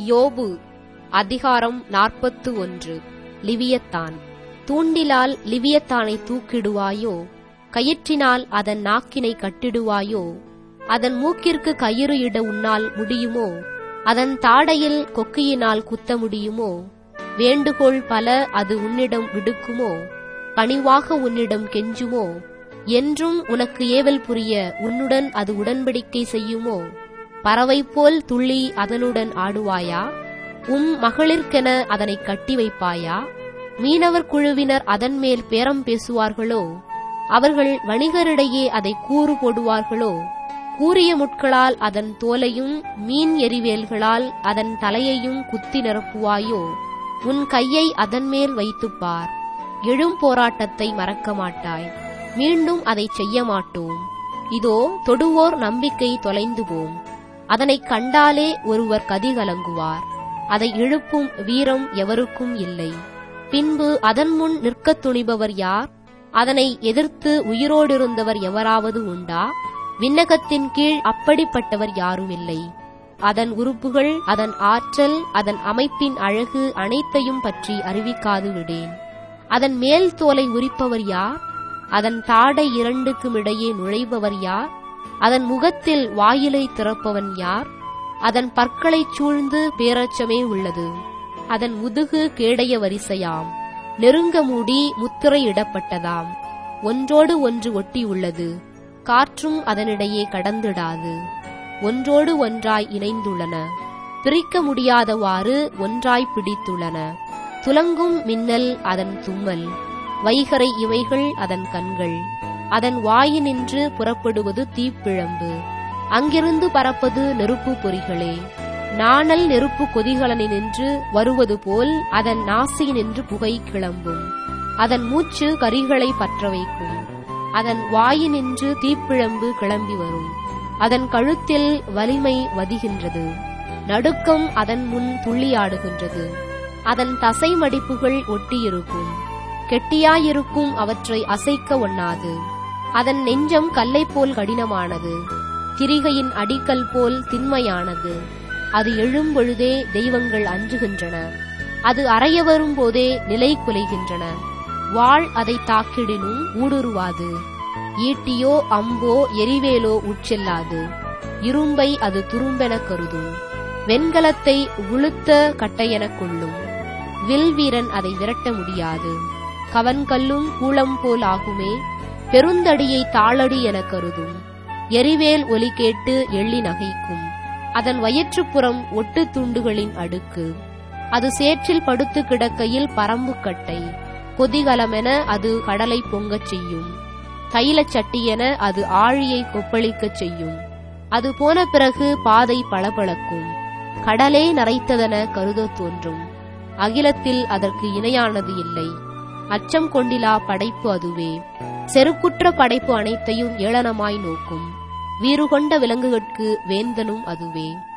யோபு அதிகாரம் நாற்பத்து ஒன்று லிவியத்தான் தூண்டிலால் லிவியத்தானை தூக்கிடுவாயோ கயிற்றினால் அதன் நாக்கினை கட்டிடுவாயோ அதன் மூக்கிற்கு கயிறு இட உன்னால் முடியுமோ அதன் தாடையில் கொக்கியினால் குத்த முடியுமோ வேண்டுகோள் பல அது உன்னிடம் விடுக்குமோ பணிவாக உன்னிடம் கெஞ்சுமோ என்றும் உனக்கு ஏவல் புரிய உன்னுடன் அது உடன்படிக்கை செய்யுமோ பறவை போல் துள்ளி அதனுடன் ஆடுவாயா உம் மகளிர்க்கென அதனை கட்டி வைப்பாயா மீனவர் குழுவினர் அதன் மேல் பேரம் பேசுவார்களோ அவர்கள் வணிகரிடையே அதை கூறு போடுவார்களோ கூரிய முட்களால் அதன் தோலையும் மீன் எரிவேல்களால் அதன் தலையையும் குத்தி நிரப்புவாயோ உன் கையை அதன் மேல் வைத்துப் பார் எழும் போராட்டத்தை மறக்க மாட்டாய் மீண்டும் அதை செய்ய மாட்டோம் இதோ தொடுவோர் நம்பிக்கை தொலைந்து போம் அதனைக் கண்டாலே ஒருவர் கதிகலங்குவார் அதை இழுப்பும் வீரம் எவருக்கும் இல்லை பின்பு அதன் முன் நிற்கத் துணிபவர் யார் அதனை எதிர்த்து உயிரோடிருந்தவர் எவராவது உண்டா விண்ணகத்தின் கீழ் அப்படிப்பட்டவர் யாருமில்லை அதன் உறுப்புகள் அதன் ஆற்றல் அதன் அமைப்பின் அழகு அனைத்தையும் பற்றி அறிவிக்காது விடேன் அதன் மேல் தோலை உரிப்பவர் யார் அதன் தாடை இரண்டுக்கும் இடையே நுழைபவர் யார் அதன் முகத்தில் வாயிலை திறப்பவன் யார் அதன் பற்களைச் சூழ்ந்து பேரச்சமே உள்ளது அதன் முதுகு கேடைய வரிசையாம் நெருங்க மூடி முத்திரை இடப்பட்டதாம் ஒன்றோடு ஒன்று ஒட்டியுள்ளது காற்றும் அதனிடையே கடந்திடாது ஒன்றோடு ஒன்றாய் இணைந்துள்ளன பிரிக்க முடியாதவாறு ஒன்றாய் பிடித்துள்ளன துலங்கும் மின்னல் அதன் தும்மல் வைகரை இவைகள் அதன் கண்கள் அதன் வாயினின்று புறப்படுவது தீப்பிழம்பு அங்கிருந்து பறப்பது நெருப்பு பொறிகளே நாணல் நெருப்பு கொதிகலனினின்று வருவது போல் அதன் நாசியினின்று புகை கிளம்பும் அதன் மூச்சு கரிகளை பற்ற வைக்கும் அதன் வாயினின்று தீப்பிழம்பு கிளம்பி வரும் அதன் கழுத்தில் வலிமை வதிகின்றது நடுக்கம் அதன் முன் துள்ளியாடுகின்றது அதன் தசை மடிப்புகள் ஒட்டியிருக்கும் கெட்டியாயிருக்கும் அவற்றை அசைக்க ஒண்ணாது அதன் நெஞ்சம் கல்லை போல் கடினமானது திரிகையின் அடிக்கல் போல் திண்மையானது அது எழும்பொழுதே தெய்வங்கள் அஞ்சுகின்றன அது அறைய வரும்போதே நிலை குலைகின்றன வாழ் அதை தாக்கிடினும் ஊடுருவாது ஈட்டியோ அம்போ எரிவேலோ உட்செல்லாது இரும்பை அது துரும்பெனக் கருதும் வெண்கலத்தை உளுத்த கட்டையெனக் கொள்ளும் வில் வீரன் அதை விரட்ட முடியாது கவன்கல்லும் கூளம் போல் ஆகுமே பெருந்தடியை தாளடி எனக் கருதும் எரிவேல் ஒலி கேட்டு எள்ளி நகைக்கும் அதன் வயிற்றுப்புறம் ஒட்டு துண்டுகளின் அடுக்கு அது சேற்றில் படுத்து கிடக்கையில் பரம்பு கட்டை கொதிகலமென அது கடலை பொங்கச் செய்யும் தைலச் சட்டியென அது ஆழியை கொப்பளிக்கச் செய்யும் அது போன பிறகு பாதை பளபளக்கும் கடலே நரைத்ததென கருதத் தோன்றும் அகிலத்தில் அதற்கு இணையானது இல்லை அச்சம் கொண்டிலா படைப்பு அதுவே செருக்குற்ற படைப்பு அனைத்தையும் ஏளனமாய் நோக்கும் வீறு கொண்ட விலங்குகட்கு வேந்தனும் அதுவே